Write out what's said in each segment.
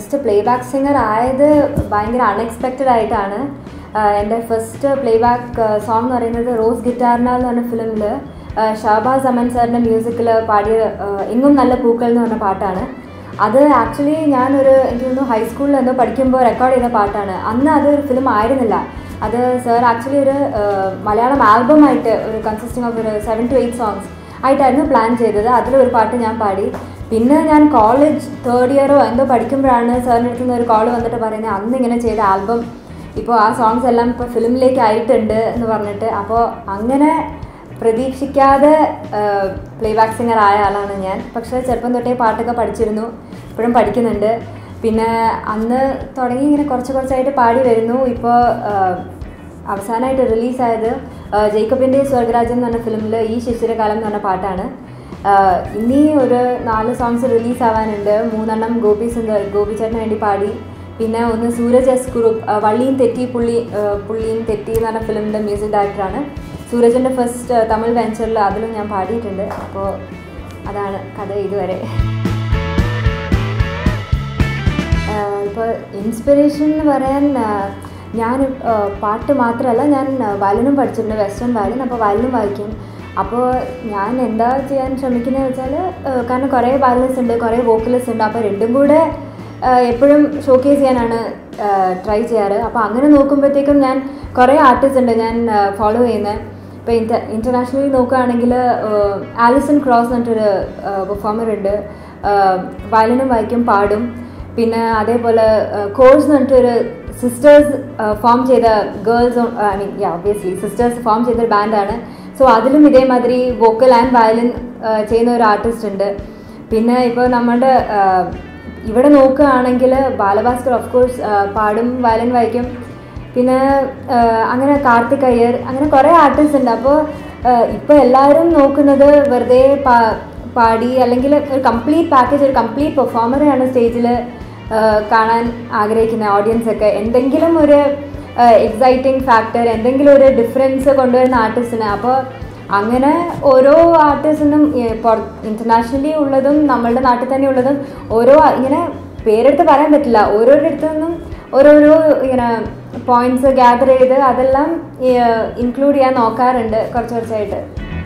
first play back singer ആയത് ഭയങ്കര unexpected ആയിട്ടാണ് ആഹ് എൻ്റെ ഫസ്റ്റ് പ്ലേ ബാക്ക് സോങ് എന്ന് പറയുന്നത് റോസ് ഗിറ്റാറിന എന്ന് പറഞ്ഞ ഫിലിമിൽ ഷാബാസ് അമൻ സാറിൻ്റെ മ്യൂസിക്കിൽ പാടിയ ആഹ് എങ്ങും നല്ല പൂക്കൾ എന്ന് പറഞ്ഞ പാട്ടാണ് അത് ആക്ച്വലി ഞാനൊരു എനിക്ക് തോന്നുന്നു ഹൈസ്കൂളിൽ എന്തോ പഠിക്കുമ്പോൾ റെക്കോർഡ് ചെയ്ത പാട്ടാണ് അന്ന് അത് ഒരു ഫിലിം ആയിരുന്നില്ല അത് സർ ആക്ച്വലി ഒരു ആഹ് മലയാളം ആൽബമായിട്ട് ഒരു കൺസിസ്റ്റിംഗ് ഓഫ് ഒരു സെവൻ ടു എയ്റ്റ് സോങ്സ് ആയിട്ടായിരുന്നു പ്ലാൻ ചെയ്തത് അതിലൊരു പാട്ട് ഞാൻ പാടി പിന്നെ ഞാൻ കോളേജ് തേർഡ് ഇയറോ എന്തോ പഠിക്കുമ്പോഴാണ് സാറിൻ്റെ അടുത്ത് നിന്ന് ഒരു കോൾ വന്നിട്ട് പറയുന്നത് അന്ന് ഇങ്ങനെ ചെയ്ത ആൽബം ഇപ്പോൾ ആ സോങ്സ് എല്ലാം ഇപ്പോൾ ഫിലിമിലേക്ക് ആയിട്ടുണ്ട് എന്ന് പറഞ്ഞിട്ട് അപ്പോൾ അങ്ങനെ പ്രതീക്ഷിക്കാതെ പ്ലേ ബാക്ക് സിംഗർ ആയ ആളാണ് ഞാൻ പക്ഷേ ചെറുപ്പം തൊട്ടേ പാട്ടൊക്കെ പഠിച്ചിരുന്നു ഇപ്പോഴും പഠിക്കുന്നുണ്ട് പിന്നെ അന്ന് തുടങ്ങി ഇങ്ങനെ കുറച്ച് കുറച്ചായിട്ട് പാടി വരുന്നു ഇപ്പോൾ അവസാനമായിട്ട് റിലീസായത് ജേക്കബിൻ്റെ സ്വർഗരാജൻ എന്ന് പറഞ്ഞ ഫിലിമിൽ ഈ ശിശിരകാലം എന്ന് പറഞ്ഞ പാട്ടാണ് ആഹ് ഇനി ഒരു നാല് സോങ്സ് റിലീസ് ആവാനുണ്ട് മൂന്നെണ്ണം ഗോപി സുന്ദർ ഗോപി ചേട്ടന് വേണ്ടി പാടി പിന്നെ ഒന്ന് സൂരജ് എസ് കുറുപ്പ് ആഹ് വള്ളിയും തെറ്റി പുള്ളി ആഹ് പുള്ളിയും തെറ്റി എന്ന് പറഞ്ഞ ഫിലിമിൻ്റെ മ്യൂസിക് ഡയറക്ടറാണ് സൂരജിൻ്റെ ഫസ്റ്റ് തമിഴ് വെഞ്ചറിൽ അതിലും ഞാൻ പാടിയിട്ടുണ്ട് അപ്പോൾ അതാണ് കഥ ഇതുവരെ ഇപ്പോൾ ഇൻസ്പിറേഷൻ എന്ന് പറയാൻ ആഹ് ഞാൻ ആഹ് പാട്ട് മാത്രമല്ല ഞാൻ വയലിനും പഠിച്ചിട്ടുണ്ട് വെസ്റ്റേൺ വയലിൻ അപ്പോൾ വയലിനും വായിക്കും അപ്പോൾ ഞാൻ എന്താ ചെയ്യാൻ ശ്രമിക്കുന്നത് വെച്ചാൽ കാരണം കുറേ വയലിനിസ്റ്റ് ഉണ്ട് കുറേ വോക്കലിസ്റ്റ് ഉണ്ട് അപ്പോൾ രണ്ടും കൂടെ എപ്പോഴും ഷോക്കേസ് ചെയ്യാനാണ് ട്രൈ ചെയ്യാറ് അപ്പോൾ അങ്ങനെ നോക്കുമ്പോഴത്തേക്കും ഞാൻ കുറേ ആർട്ടിസ്റ്റ് ഉണ്ട് ഞാൻ ഫോളോ ചെയ്യുന്നത് ഇപ്പോൾ ഇൻ്റർ ഇൻ്റർനാഷണലി നോക്കുകയാണെങ്കിൽ ആലിസൺ ക്രോസ് എന്നിട്ടൊരു പെർഫോമർ ഉണ്ട് വയലിനും വായിക്കും പാടും പിന്നെ അതേപോലെ കോഴ്സ് എന്ന് പറഞ്ഞിട്ടൊരു സിസ്റ്റേഴ്സ് ഫോം ചെയ്ത girls I mean yeah obviously sisters form ചെയ്തൊരു ബാൻഡാണ് സോ അതിലും ഇതേമാതിരി വോക്കൽ ആൻഡ് വയലിൻ ചെയ്യുന്ന ഒരു ആർട്ടിസ്റ്റ് ഉണ്ട് പിന്നെ ഇപ്പോൾ നമ്മുടെ ആഹ് ഇവിടെ നോക്കുകയാണെങ്കിൽ ബാലഭാസ്കർ ഓഫ് കോഴ്സ് പാടും വയലിൻ വായിക്കും പിന്നെ ആഹ് അങ്ങനെ കാർത്തിക് അയ്യർ അങ്ങനെ കുറേ ആർട്ടിസ്റ്റ് ഉണ്ട് അപ്പോൾ ഇപ്പോൾ എല്ലാവരും നോക്കുന്നത് വെറുതെ പാ പാടി അല്ലെങ്കിൽ ഒരു കംപ്ലീറ്റ് പാക്കേജ് ഒരു കംപ്ലീറ്റ് പെർഫോമറെയാണ് സ്റ്റേജിൽ കാണാൻ ആഗ്രഹിക്കുന്ന ഓഡിയൻസ് ഒക്കെ എന്തെങ്കിലും ഒരു എക്സൈറ്റിംഗ് ഫാക്ടർ എന്തെങ്കിലും ഒരു ഡിഫറൻസ് കൊണ്ടുവരുന്ന ആർട്ടിസ്റ്റിന് അപ്പോൾ അങ്ങനെ ഓരോ ആർട്ടിസ്റ്റിനും ഇൻ്റർനാഷണലി ഉള്ളതും നമ്മളുടെ നാട്ടിൽ തന്നെ ഉള്ളതും ഓരോ ഇങ്ങനെ പേരെടുത്ത് പറയാൻ പറ്റില്ല ഓരോരിടത്തു നിന്നും ഓരോരോ ഇങ്ങനെ പോയിന്റ്സ് ഗ്യാദർ ചെയ്ത് അതെല്ലാം ഇൻക്ലൂഡ് ചെയ്യാൻ നോക്കാറുണ്ട് കുറച്ച് കുറച്ചായിട്ട്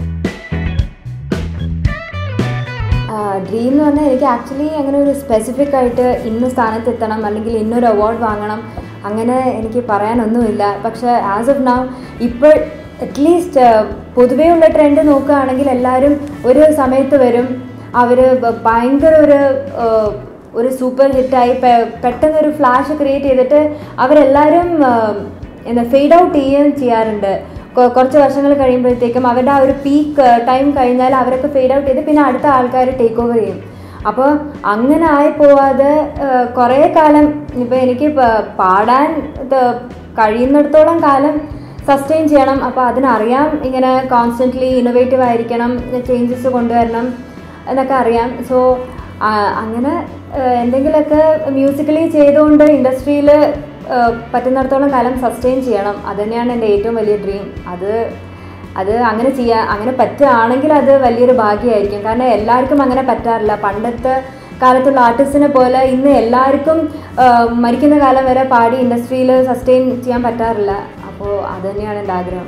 ഡ്രീം എന്ന് പറഞ്ഞാൽ എനിക്ക് ആക്ച്വലി അങ്ങനെ ഒരു സ്പെസിഫിക് ആയിട്ട് ഇന്ന സ്ഥാനത്ത് എത്തണം അല്ലെങ്കിൽ ഇന്നൊരു അവാർഡ് വാങ്ങണം അങ്ങനെ എനിക്ക് പറയാനൊന്നുമില്ല പക്ഷേ ആസ് ഓഫ് നൗ ഇപ്പോൾ അറ്റ്ലീസ്റ്റ് പൊതുവേ ഉള്ള ട്രെൻഡ് നോക്കുകയാണെങ്കിൽ എല്ലാവരും ഒരു സമയത്ത് വരും അവർ ഭയങ്കര ഒരു ആഹ്, ഒരു സൂപ്പർ ഹിറ്റായി പെട്ടെന്നൊരു ഫ്ലാഷ് ക്രിയേറ്റ് ചെയ്തിട്ട് അവരെല്ലാവരും ആഹ്, എന്താ ഫെയ്ഡ് ഔട്ട് ചെയ്യുകയും ചെയ്യാറുണ്ട് കൊ- കുറച്ച് വർഷങ്ങൾ കഴിയുമ്പോഴത്തേക്കും അവരുടെ ആ ഒരു പീക്ക് ടൈം കഴിഞ്ഞാൽ അവരൊക്കെ ഫെയ്ഡ് ഔട്ട് ചെയ്ത് പിന്നെ അടുത്ത ആൾക്കാർ ടേക്ക് ഓവർ ചെയ്യും അപ്പോൾ അങ്ങനെ ആയി പോവാതെ ആഹ്, കുറേ കാലം ഇപ്പോൾ എനിക്ക് പ- പാടാൻ ഇത് കഴിയുന്നിടത്തോളം കാലം സസ്റ്റെയിൻ ചെയ്യണം അപ്പോൾ അതിനറിയാം ഇങ്ങനെ കോൺസ്റ്റൻ്റ്ലി ഇന്നോവേറ്റീവ് ആയിരിക്കണം ചേഞ്ചസ് കൊണ്ടുവരണം എന്നൊക്കെ അറിയാം സോ അങ്ങനെ ആഹ്, എന്തെങ്കിലുമൊക്കെ മ്യൂസിക്കലി ചെയ്തുകൊണ്ട് ഇൻഡസ്ട്രിയിൽ പറ്റുന്നിടത്തോളം കാലം സസ്റ്റെയിൻ ചെയ്യണം അത് തന്നെയാണ് എൻ്റെ ഏറ്റവും വലിയ ഡ്രീം അത് അത് അങ്ങനെ ചെയ്യാൻ അങ്ങനെ പറ്റുകയാണെങ്കിൽ അത് വലിയൊരു ഭാഗ്യമായിരിക്കും കാരണം എല്ലാവർക്കും അങ്ങനെ പറ്റാറില്ല പണ്ടത്തെ കാലത്തുള്ള ആർട്ടിസ്റ്റിനെ പോലെ ഇന്ന് എല്ലാവർക്കും ആഹ്, മരിക്കുന്ന കാലം വരെ പാടി ഇൻഡസ്ട്രിയിൽ സസ്റ്റെയിൻ ചെയ്യാൻ പറ്റാറില്ല അപ്പോൾ അത് തന്നെയാണ് എൻ്റെ ആഗ്രഹം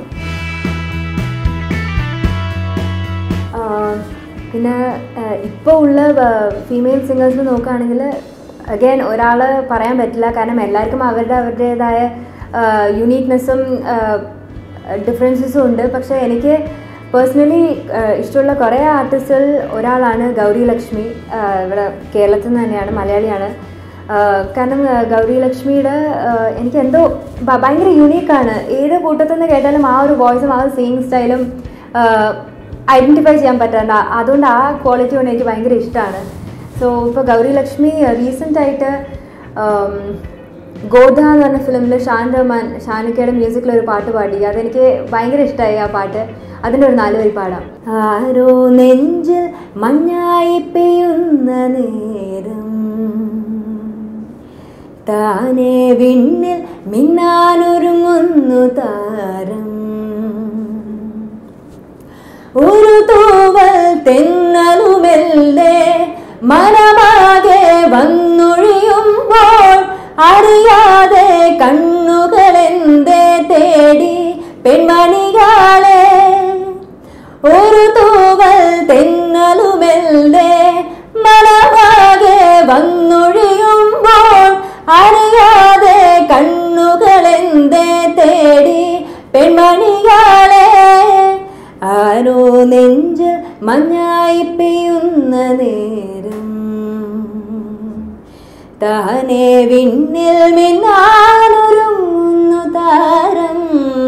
ആഹ് പിന്നെ ഇപ്പോൾ ഉള്ള ഫീമെയിൽ സിംഗേഴ്സിൽ നോക്കുകയാണെങ്കിൽ അഗൈൻ ഒരാൾ പറയാൻ പറ്റില്ല കാരണം എല്ലാവർക്കും അവരുടെ അവരുടേതായ യുണീക്നെസ്സും ഡിഫറൻസസും ഉണ്ട് പക്ഷേ എനിക്ക് പേഴ്സണലി ഇഷ്ടമുള്ള കുറേ ആർട്ടിസ്റ്റുകൾ ഒരാളാണ് ഗൗരി ലക്ഷ്മി ആഹ് ഇവിടെ കേരളത്തിൽ നിന്ന് തന്നെയാണ് മലയാളിയാണ് ആഹ് കാരണം ആഹ് ഗൗരി ലക്ഷ്മിയുടെ ആഹ് എനിക്ക് എന്തോ ഭ- ഭയങ്കര യുണീക്കാണ് ഏത് കൂട്ടത്തിൽ നിന്ന് കേട്ടാലും ആ ഒരു വോയിസും ആ ഒരു സിംഗ് സ്റ്റൈലും ഐഡൻറ്റിഫൈ ചെയ്യാൻ പറ്റാറുണ്ട് ആ- അതുകൊണ്ട് ആ ക്വാളിറ്റി കൊണ്ട് എനിക്ക് ഭയങ്കര ഇഷ്ടമാണ് സോ ഇപ്പോൾ ഗൗരി ലക്ഷ്മി റീസെൻ്റ് ആയിട്ട് ആം, ഗോദ എന്ന് പറഞ്ഞ ഫിലിമിൽ ഷാൻ റഹ്മാൻ ഷാനിക്കയുടെ മ്യൂസിക്കിൽ ഒരു പാട്ട് പാടി അതെനിക്ക് ഭയങ്കര ഇഷ്ടമായി ആ പാട്ട് അതിൻ്റെ ഒരു നാല് വരി പാടാം ആരോ നെഞ്ചിൽ മഞ്ഞായി പെയ്യുന്ന നേരം താനെ വിണ്ണിൽ മിന്നാനൊരുങ്ങുന്നു താരം ഒരു തൂവൽ തെന്നലുമെല്ലേ മനമാകെ വന്നൊഴിയുമ്പോൾ അറിയാതെ കണ്ണുകളെന്തേ തേടി പെൺമണികളെ ഒരു തൂവൽ തെന്നലുമെelde മലമാകെ വന്നൊഴിയുമ്പോൾ അറിയാതെ കണ്ണുകളെന്തേ തേടി പെൺമണികളെ ആരോ നെഞ്ചിൽ മഞ്ഞായി പെയ്യുന്ന നേരം താനെ വിണ്ണിൽ മിന്നാനൊരുങ്ങുന്നു താരം